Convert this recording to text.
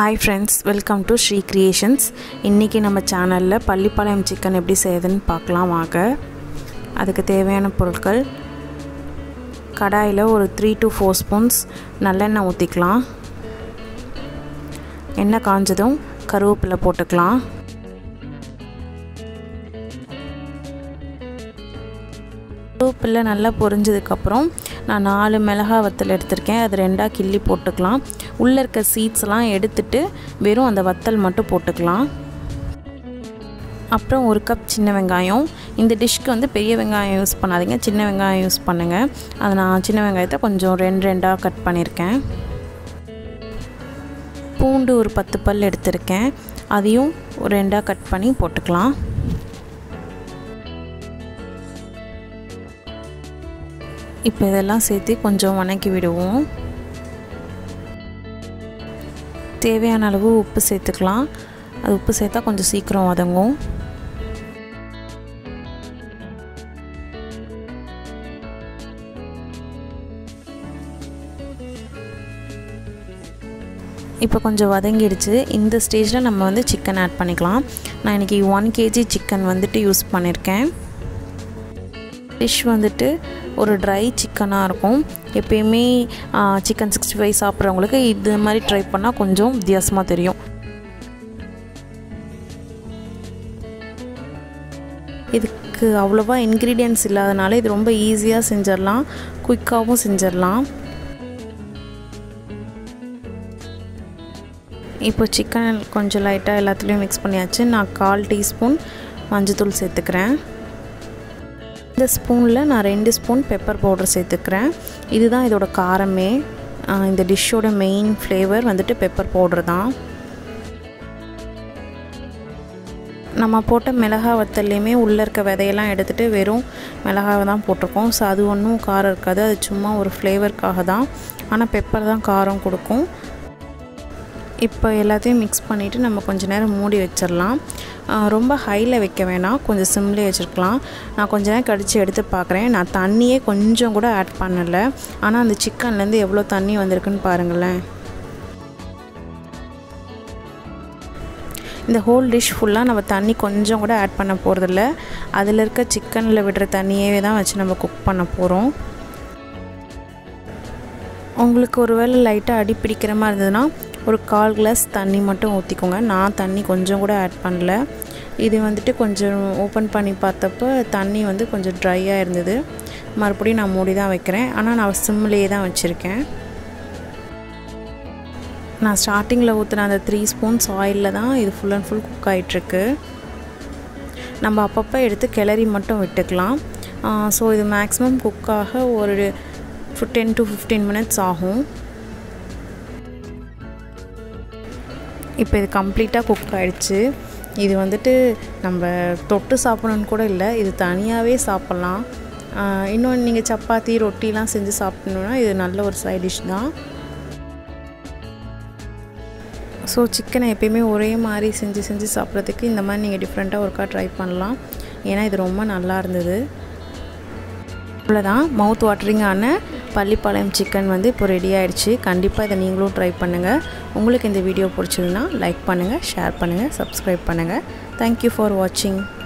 hi friends welcome to Sri creations இன்றைக்கி நம்ம சேனலில் பள்ளிப்பாளையம் சிக்கன் எப்படி செய்யுதுன்னு பார்க்கலாம் வாங்க அதுக்கு தேவையான பொருட்கள் கடாயில் ஒரு த்ரீ டு ஃபோர் ஸ்பூன்ஸ் நல்லெண்ணெய் ஊற்றிக்கலாம் எண்ணெய் காஞ்சதும் கருவேப்பிலை போட்டுக்கலாம் கருவேப்பிலை நல்லா பொரிஞ்சதுக்கப்புறம் நான் நாலு மிளகா வத்தல் எடுத்திருக்கேன் அது ரெண்டாக கிள்ளி போட்டுக்கலாம் உள்ளே இருக்க சீட்ஸ்லாம் எடுத்துட்டு வெறும் அந்த வத்தல் மட்டும் போட்டுக்கலாம் அப்புறம் ஒரு கப் சின்ன வெங்காயம் இந்த டிஷ்க்கு வந்து பெரிய வெங்காயம் யூஸ் பண்ணாதீங்க சின்ன வெங்காயம் யூஸ் பண்ணுங்கள் அது நான் சின்ன வெங்காயத்தை கொஞ்சம் ரெண்டு ரெண்டாக கட் பண்ணியிருக்கேன் பூண்டு ஒரு பத்து பல் எடுத்திருக்கேன் அதையும் ஒரு ரெண்டாக கட் பண்ணி போட்டுக்கலாம் இப்போ இதெல்லாம் சேர்த்து கொஞ்சம் வணக்கி விடுவோம் தேவையான அளவு உப்பு சேர்த்துக்கலாம் அது உப்பு சேர்த்தா கொஞ்சம் சீக்கிரம் வதங்கும் இப்போ கொஞ்சம் வதங்கிடுச்சு இந்த ஸ்டேஜில் நம்ம வந்து சிக்கன் ஆட் பண்ணிக்கலாம் நான் இன்றைக்கி ஒன் கேஜி சிக்கன் வந்துட்டு யூஸ் பண்ணியிருக்கேன் டிஷ் வந்துட்டு ஒரு ட்ரை சிக்கனாக இருக்கும் எப்பயுமே சிக்கன் சிக்ஸ்டி ஃபைவ் சாப்பிட்றவங்களுக்கு இது மாதிரி ட்ரை பண்ணால் கொஞ்சம் வித்தியாசமாக தெரியும் இதுக்கு அவ்வளோவா இன்க்ரீடியன்ஸ் இல்லாதனால இது ரொம்ப ஈஸியாக செஞ்சிடலாம் குயிக்காகவும் செஞ்சிடலாம் இப்போ சிக்கன் கொஞ்சம் லைட்டாக எல்லாத்துலேயும் மிக்ஸ் பண்ணியாச்சு நான் கால் டீஸ்பூன் மஞ்சத்தூள் சேர்த்துக்கிறேன் இந்த ஸ்பூனில் நான் ரெண்டு ஸ்பூன் பெப்பர் பவுடர் சேர்த்துக்கிறேன் இதுதான் இதோட காரமே இந்த டிஷ்ஷோட மெயின் ஃப்ளேவர் வந்துட்டு பெப்பர் பவுடர் தான் நம்ம போட்ட மிளகா வத்தல்லையுமே உள்ளே இருக்க விதையெல்லாம் எடுத்துகிட்டு வெறும் மிளகாவை தான் போட்டிருக்கோம் ஸோ அது ஒன்றும் காரம் இருக்காது அது சும்மா ஒரு ஃப்ளேவருக்காக தான் ஆனால் பெப்பர் தான் காரம் கொடுக்கும் இப்போ எல்லாத்தையும் மிக்ஸ் பண்ணிவிட்டு நம்ம கொஞ்சம் நேரம் மூடி வச்சிடலாம் ரொம்ப ஹையில் வைக்க வேணாம் கொஞ்சம் சிம்லேயே வச்சுருக்கலாம் நான் கொஞ்ச நேரம் கடித்து எடுத்து பார்க்குறேன் நான் தண்ணியே கொஞ்சம் கூட ஆட் பண்ணலை ஆனால் அந்த சிக்கன்லேருந்து எவ்வளோ தண்ணி வந்திருக்குன்னு பாருங்களேன் இந்த ஹோல் டிஷ் ஃபுல்லாக நம்ம தண்ணி கொஞ்சம் கூட ஆட் பண்ண போகிறதில்ல அதில் இருக்க சிக்கனில் விடுற தண்ணியே தான் வச்சு நம்ம குக் பண்ண போகிறோம் உங்களுக்கு ஒரு வேளை லைட்டாக அடி பிடிக்கிற மாதிரி இருந்ததுன்னா ஒரு கால் கிளாஸ் தண்ணி மட்டும் ஊற்றிக்கோங்க நான் தண்ணி கொஞ்சம் கூட ஆட் பண்ணல இது வந்துட்டு கொஞ்சம் ஓப்பன் பண்ணி பார்த்தப்போ தண்ணி வந்து கொஞ்சம் ட்ரையாக இருந்தது மறுபடியும் நான் மூடி தான் வைக்கிறேன் ஆனால் நான் சிம்லேயே தான் வச்சுருக்கேன் நான் ஸ்டார்டிங்கில் ஊற்றின அந்த த்ரீ ஸ்பூன்ஸ் ஆயிலில் தான் இது ஃபுல் அண்ட் ஃபுல் குக் ஆகிட்டுருக்கு நம்ம அப்பப்போ எடுத்து கிளறி மட்டும் விட்டுக்கலாம் ஸோ இது மேக்ஸிமம் குக்காக ஒரு டென் டு ஃபிஃப்டீன் மினிட்ஸ் ஆகும் இப்போ இது கம்ப்ளீட்டாக குக் ஆகிடுச்சு இது வந்துட்டு நம்ம தொட்டு சாப்பிடணுன்னு கூட இல்லை இது தனியாகவே சாப்பிட்லாம் இன்னொன்று நீங்கள் சப்பாத்தி ரொட்டிலாம் செஞ்சு சாப்பிட்ணுன்னா இது நல்ல ஒரு சைட் டிஷ் தான் ஸோ சிக்கனை எப்பயுமே ஒரே மாதிரி செஞ்சு செஞ்சு சாப்பிட்றதுக்கு இந்த மாதிரி நீங்கள் டிஃப்ரெண்ட்டாக ஒருக்கா ட்ரை பண்ணலாம் ஏன்னா இது ரொம்ப நல்லா இருந்தது அவ்வளோதான் மவுத் வாட்டரிங்கான பள்ளிப்பாளையம் சிக்கன் வந்து இப்போ ரெடி ஆகிடுச்சு கண்டிப்பாக இதை நீங்களும் ட்ரை பண்ணுங்கள் உங்களுக்கு இந்த வீடியோ பிடிச்சதுன்னா லைக் பண்ணுங்கள் ஷேர் பண்ணுங்கள் சப்ஸ்கிரைப் பண்ணுங்கள் தேங்க்யூ ஃபார் வாட்சிங்